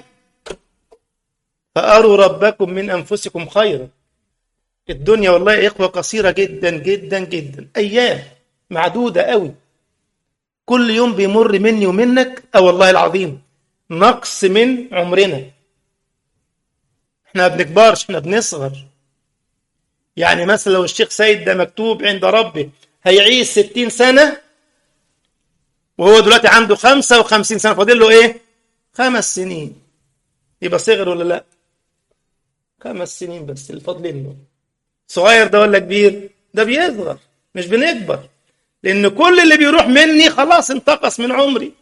فاروا ربكم من انفسكم خيرا الدنيا والله يا اخوه قصيره جدا جدا جدا ايام معدوده قوي كل يوم بيمر مني ومنك اه والله العظيم نقص من عمرنا احنا ما بنكبرش احنا بنصغر يعني مثلا لو الشيخ سيد ده مكتوب عند ربه هيعيش ستين سنة وهو دلوقتي عنده خمسة وخمسين سنة فاضل له ايه خمس سنين يبقى صغر ولا لا خمس سنين بس اللي فاضلين له صغير ده ولا كبير ده بيصغر مش بنكبر لان كل اللي بيروح مني خلاص انتقص من عمري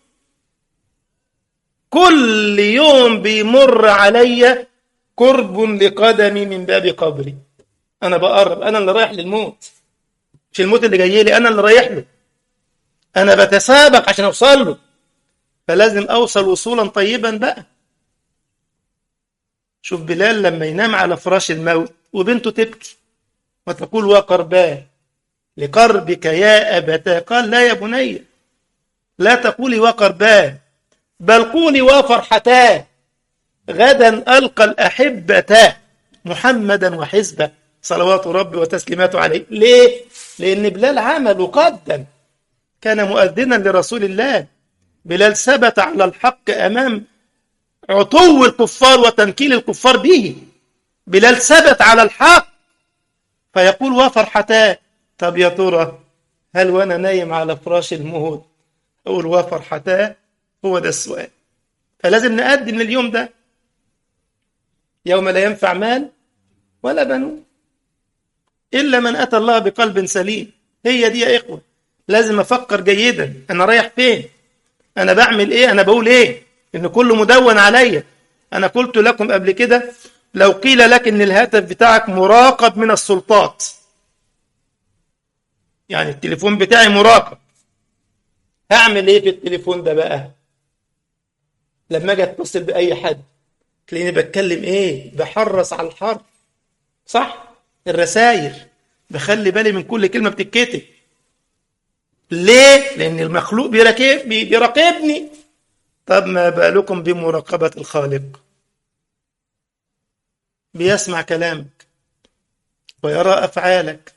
كل يوم بيمر عليا قرب لقدمي من باب قبري انا بقرب انا اللي رايح للموت مش الموت اللي جاي لي انا اللي رايح له انا بتسابق عشان اوصل له فلازم اوصل وصولا طيبا بقى شوف بلال لما ينام على فراش الموت وبنته تبكي وتقول وقرباه لقربك يا أبتا قال لا يا بني لا تقولي وقرباه بل قولي وفرحتاه غدا ألقى الأحبة محمدا وحزبه صلوات ربي وتسليماته عليه ليه؟ لأن بلال عمل وقدم كان مؤذنا لرسول الله بلال ثبت على الحق أمام عتو الكفار وتنكيل الكفار به بلال ثبت على الحق فيقول وفرحتاه طب يا ترى هل وانا نايم على فراش الموت اقول وفرحتاه هو ده السؤال فلازم نقدم اليوم ده يوم لا ينفع مال ولا بنون الا من اتى الله بقلب سليم هي دي يا اخوه لازم افكر جيدا انا رايح فين انا بعمل ايه انا بقول ايه ان كله مدون عليا انا قلت لكم قبل كده لو قيل لك ان الهاتف بتاعك مراقب من السلطات يعني التليفون بتاعي مراقب هعمل ايه في التليفون ده بقى لما اجي اتصل باي حد تلاقيني بتكلم ايه بحرص على الحرف صح الرسائل بخلي بالي من كل كلمه بتتكتب ليه لان المخلوق بيراقب بيراقبني طب ما بالكم بمراقبه الخالق بيسمع كلامك ويرى افعالك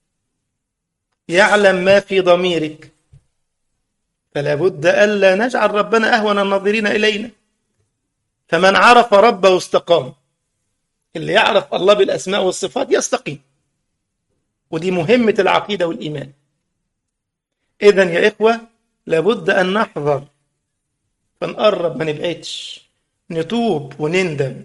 يعلم ما في ضميرك فلا بد الا نجعل ربنا اهون الناظرين الينا فمن عرف ربه استقام اللي يعرف الله بالاسماء والصفات يستقيم ودي مهمه العقيده والايمان اذا يا اخوه لابد ان نحذر فنقرب ما نبعدش نتوب ونندم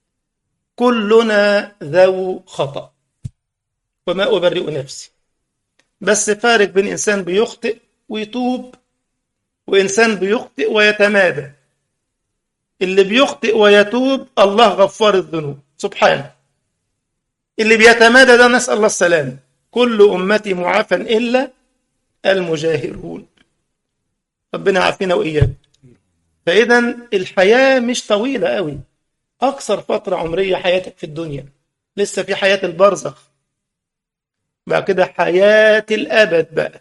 كلنا ذو خطأ وما أبرئ نفسي بس فارق بين إنسان بيخطئ ويتوب وإنسان بيخطئ ويتمادى اللي بيخطئ ويتوب الله غفار الذنوب سبحانه اللي بيتمادى ده نسأل الله السلامة كل أمتي معافى إلا المجاهرون ربنا عافينا وإياكم فإذا الحياة مش طويلة قوي أقصر فترة عمرية حياتك في الدنيا لسه في حياة البرزخ بعد كده حياة الأبد بقى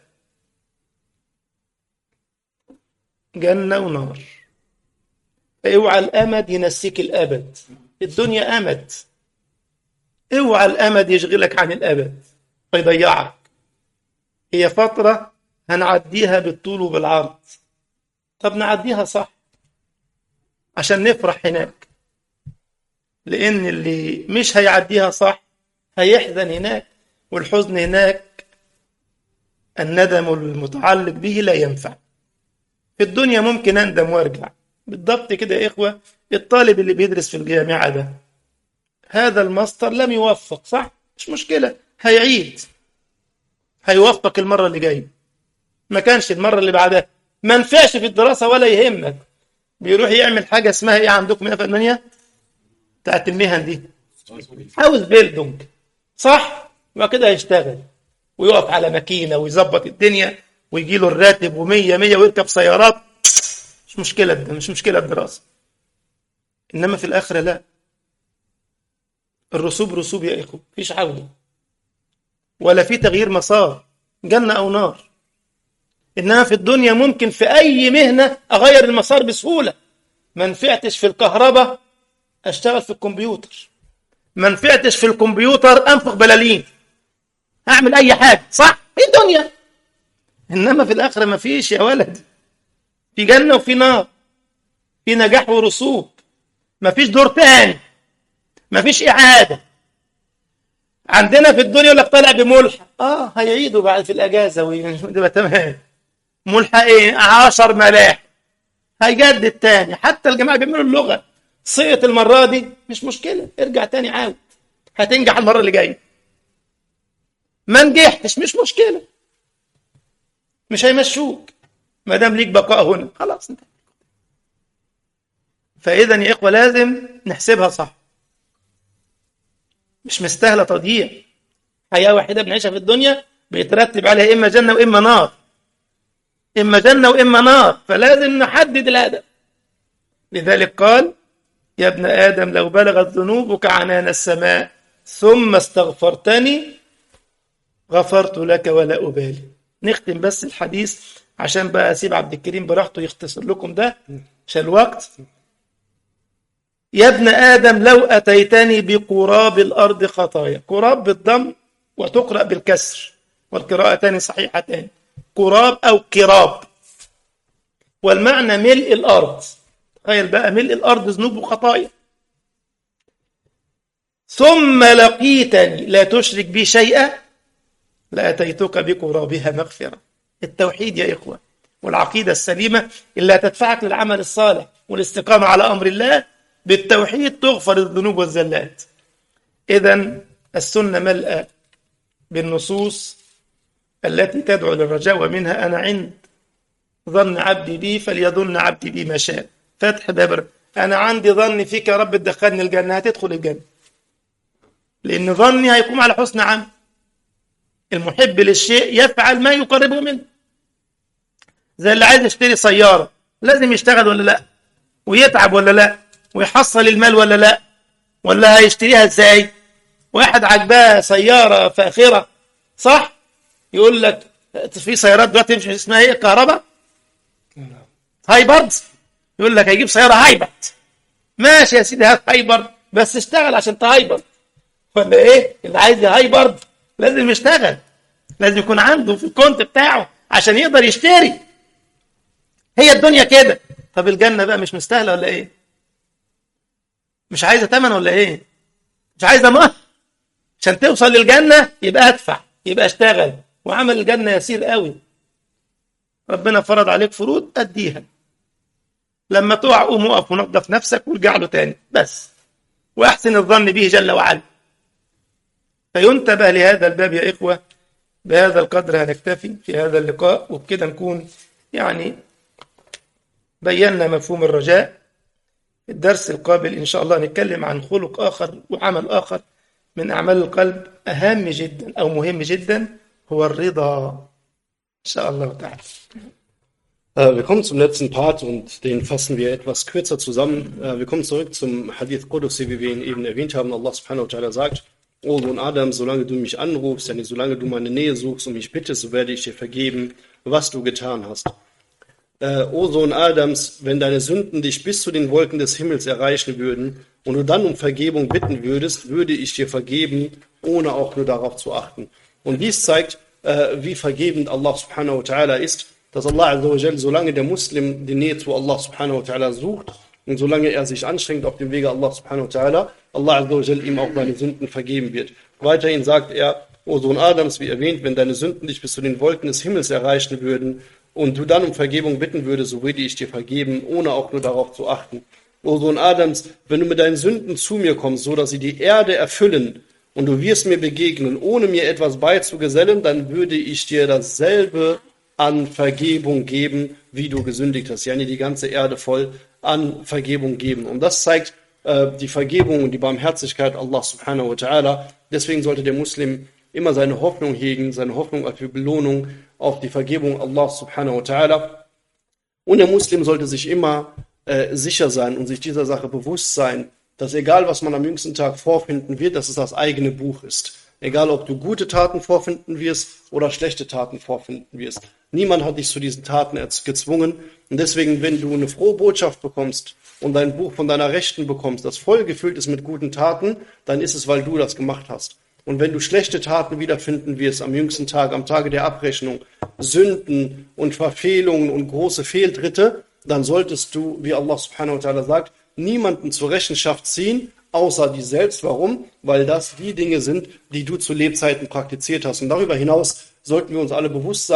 جنة ونار اوعى الأمد ينسيك الأبد الدنيا أمد اوعى الأمد يشغلك عن الأبد فيضيعك هي فترة هنعديها بالطول وبالعرض طب نعديها صح عشان نفرح هناك لأن اللي مش هيعديها صح هيحزن هناك والحزن هناك الندم المتعلق به لا ينفع في الدنيا ممكن أندم وارجع بالضبط كده يا إخوة الطالب اللي بيدرس في الجامعة ده هذا الماستر لم يوفق صح مش مشكلة هيعيد هيوفق المرة اللي جاية ما كانش المرة اللي بعدها ما نفعش في الدراسة ولا يهمك بيروح يعمل حاجة اسمها ايه عندكم هنا في ألمانيا بتاعت المهن دي هاوس بيلدونج صح ما كده هيشتغل ويقف على ماكينة ويظبط الدنيا ويجي له الراتب ومية مية ويركب سيارات مش مشكلة ده مش مشكلة الدراسة إنما في الآخرة لا الرسوب رسوب يا إخوة مفيش عودة ولا في تغيير مسار جنة أو نار إنما في الدنيا ممكن في أي مهنة أغير المسار بسهولة ما نفعتش في الكهرباء أشتغل في الكمبيوتر ما نفعتش في الكمبيوتر أنفخ بلالين أعمل أي حاجة صح في الدنيا إنما في الآخرة ما فيش يا ولد في جنة وفي نار في نجاح ورسوب ما فيش دور تاني ما فيش إعادة عندنا في الدنيا يقول لك طالع بملحق اه هيعيدوا بعد في الأجازة ويبقى تمام ملحق ايه 10 ملاحق هيجدد تاني حتى الجماعة بيعملوا اللغة سقط المرة دي مش مشكلة ارجع تاني عاود هتنجح المرة اللي جاية ما نجحتش مش مشكلة مش هيمشوك ما دام ليك بقاء هنا خلاص انت فإذا يا إخوة لازم نحسبها صح مش مستاهلة تضييع حياة واحدة بنعيشها في الدنيا بيترتب عليها إما جنة وإما نار إما جنة وإما نار فلازم نحدد الهدف لذلك قال يا ابن آدم لو بلغت ذنوبك عنان السماء ثم استغفرتني غفرت لك ولا أبالي نختم بس الحديث عشان بقى أسيب عبد الكريم براحته يختصر لكم ده عشان الوقت يا ابن آدم لو أتيتني بقراب الأرض خطايا قراب بالضم وتقرأ بالكسر والقراءتان صحيحتان قراب أو كراب والمعنى ملء الأرض تخيل بقى ملء الأرض ذنوب وخطايا ثم لقيتني لا تشرك بي شيئا لأتيتك بقرابها مغفرة التوحيد يا إخوة والعقيدة السليمة اللي هتدفعك للعمل الصالح والاستقامة على أمر الله بالتوحيد تغفر الذنوب والزلات إذا السنة ملأى بالنصوص التي تدعو للرجاء ومنها أنا عند ظن عبدي بي فليظن عبدي بي ما شاء فتح بابر أنا عندي ظن فيك يا رب تدخلني الجنة هتدخل الجنة لأن ظني هيقوم على حسن عمل المحب للشيء يفعل ما يقربه منه زي اللي عايز يشتري سيارة لازم يشتغل ولا لا ويتعب ولا لا ويحصل المال ولا لا ولا هيشتريها ازاي واحد عجباه سيارة فاخرة صح يقول لك في سيارات دلوقتي مش اسمها ايه كهرباء هايبرد يقول لك هيجيب سيارة هايبرد ماشي يا سيدي هات هايبرد بس اشتغل عشان تهايبرد ولا ايه اللي عايز هايبرد لازم يشتغل لازم يكون عنده في الكونت بتاعه عشان يقدر يشتري هي الدنيا كده طب الجنة بقى مش مستاهلة ولا ايه مش عايزة تمن ولا ايه مش عايزة مهر عشان توصل للجنة يبقى ادفع يبقى اشتغل وعمل الجنة يسير قوي ربنا فرض عليك فروض اديها لما تقع قوم وقف ونظف نفسك وارجع له تاني بس واحسن الظن به جل وعلا فينتبه لهذا الباب يا إخوة بهذا القدر هنكتفي في هذا اللقاء وبكده نكون يعني بينا مفهوم الرجاء الدرس القابل إن شاء الله نتكلم عن خلق آخر وعمل آخر من أعمال القلب أهم جدا أو مهم جدا هو الرضا إن شاء الله تعالى Äh, Wir kommen zum letzten Part und den fassen wir etwas kürzer zusammen. Äh, Wir kommen zurück zum Hadith Qudsi, wie wir ihn eben erwähnt haben. Allah subhanahu wa ta'ala sagt, O Sohn Adam, solange du mich anrufst, yani solange du meine Nähe suchst und mich bittest, so werde ich dir vergeben, was du getan hast. Äh, o Sohn Adams, wenn deine Sünden dich bis zu den Wolken des Himmels erreichen würden und du dann um Vergebung bitten würdest, würde ich dir vergeben, ohne auch nur darauf zu achten. Und dies zeigt, äh, wie vergebend Allah subhanahu wa ta'ala ist, dass Allah azza wa jal, solange der Muslim die Nähe zu Allah subhanahu wa ta'ala sucht und solange er sich anstrengt auf dem Wege Allah subhanahu wa ta'ala, Allah azza wa jal ihm auch seine Sünden vergeben wird. Weiterhin sagt er, O Sohn Adams, wie erwähnt, wenn deine Sünden dich bis zu den Wolken des Himmels erreichen würden und du dann um Vergebung bitten würdest, so würde ich dir vergeben, ohne auch nur darauf zu achten. O Sohn Adams, wenn du mit deinen Sünden zu mir kommst, so dass sie die Erde erfüllen und du wirst mir begegnen, ohne mir etwas beizugesellen, dann würde ich dir dasselbe an Vergebung geben, wie du gesündigt hast. Yani die ganze Erde voll an Vergebung geben. Und das zeigt äh, die Vergebung und die Barmherzigkeit Allah subhanahu wa ta'ala. Deswegen sollte der Muslim immer seine Hoffnung hegen, seine Hoffnung auf die Belohnung, auf die Vergebung Allah subhanahu wa ta'ala. Und der Muslim sollte sich immer äh, sicher sein und sich dieser Sache bewusst sein, dass egal was man am jüngsten Tag vorfinden wird, dass es das eigene Buch ist. Egal ob du gute Taten vorfinden wirst oder schlechte Taten vorfinden wirst. Niemand hat dich zu diesen Taten erz- gezwungen. Und deswegen, wenn du eine frohe Botschaft bekommst und dein Buch von deiner Rechten bekommst, das voll gefüllt ist mit guten Taten, dann ist es, weil du das gemacht hast. Und wenn du schlechte Taten wiederfinden wirst am jüngsten Tag, am Tage der Abrechnung, Sünden und Verfehlungen und große Fehltritte, dann solltest du, wie Allah subhanahu wa ta'ala sagt, niemanden zur Rechenschaft ziehen, außer dir selbst. Warum? Weil das die Dinge sind, die du zu Lebzeiten praktiziert hast. Und darüber hinaus sollten wir uns alle bewusst sein,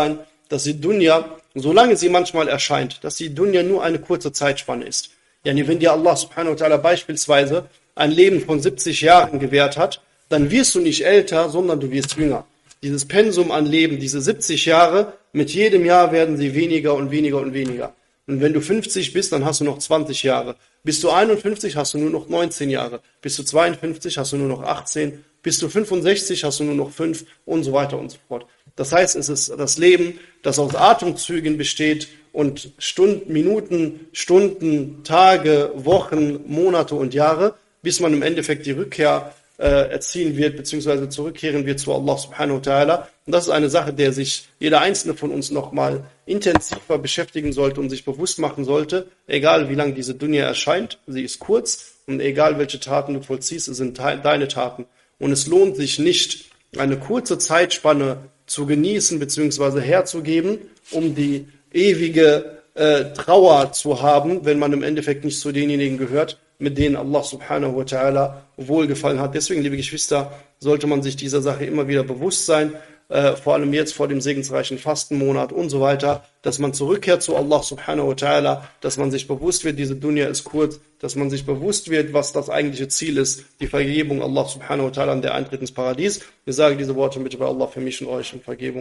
dass die Dunya, solange sie manchmal erscheint, dass die Dunya nur eine kurze Zeitspanne ist. Yani wenn dir Allah subhanahu wa ta'ala beispielsweise ein Leben von 70 Jahren gewährt hat, dann wirst du nicht älter, sondern du wirst jünger. Dieses Pensum an Leben, diese 70 Jahre, mit jedem Jahr werden sie weniger und weniger und weniger. Und wenn du 50 bist, dann hast du noch 20 Jahre. Bist du 51, hast du nur noch 19 Jahre. Bist du 52, hast du nur noch 18. Bist du 65, hast du nur noch 5 und so weiter und so fort. Das heißt, es ist das Leben, das aus Atemzügen besteht und Stunden, Minuten, Stunden, Tage, Wochen, Monate und Jahre, bis man im Endeffekt die Rückkehr äh, erzielen wird, beziehungsweise zurückkehren wird zu Allah subhanahu wa ta'ala. Und das ist eine Sache, der sich jeder Einzelne von uns nochmal intensiver beschäftigen sollte und sich bewusst machen sollte, egal wie lang diese Dunya erscheint, sie ist kurz und egal welche Taten du vollziehst, es sind deine Taten. Und es lohnt sich nicht, eine kurze Zeitspanne zu genießen beziehungsweise herzugeben, um die ewige äh, Trauer zu haben, wenn man im Endeffekt nicht zu denjenigen gehört, mit denen Allah subhanahu wa ta'ala wohlgefallen hat. Deswegen, liebe Geschwister, sollte man sich dieser Sache immer wieder bewusst sein, äh, vor allem jetzt vor dem segensreichen Fastenmonat und so weiter, dass man zurückkehrt zu Allah subhanahu wa ta'ala, dass man sich bewusst wird, diese Dunya ist kurz, dass man sich bewusst wird, was das eigentliche Ziel ist, die Vergebung Allah subhanahu wa ta'ala und der Eintritt ins Paradies. Ich sage diese Worte bitte bei Allah für mich und euch und Vergebung.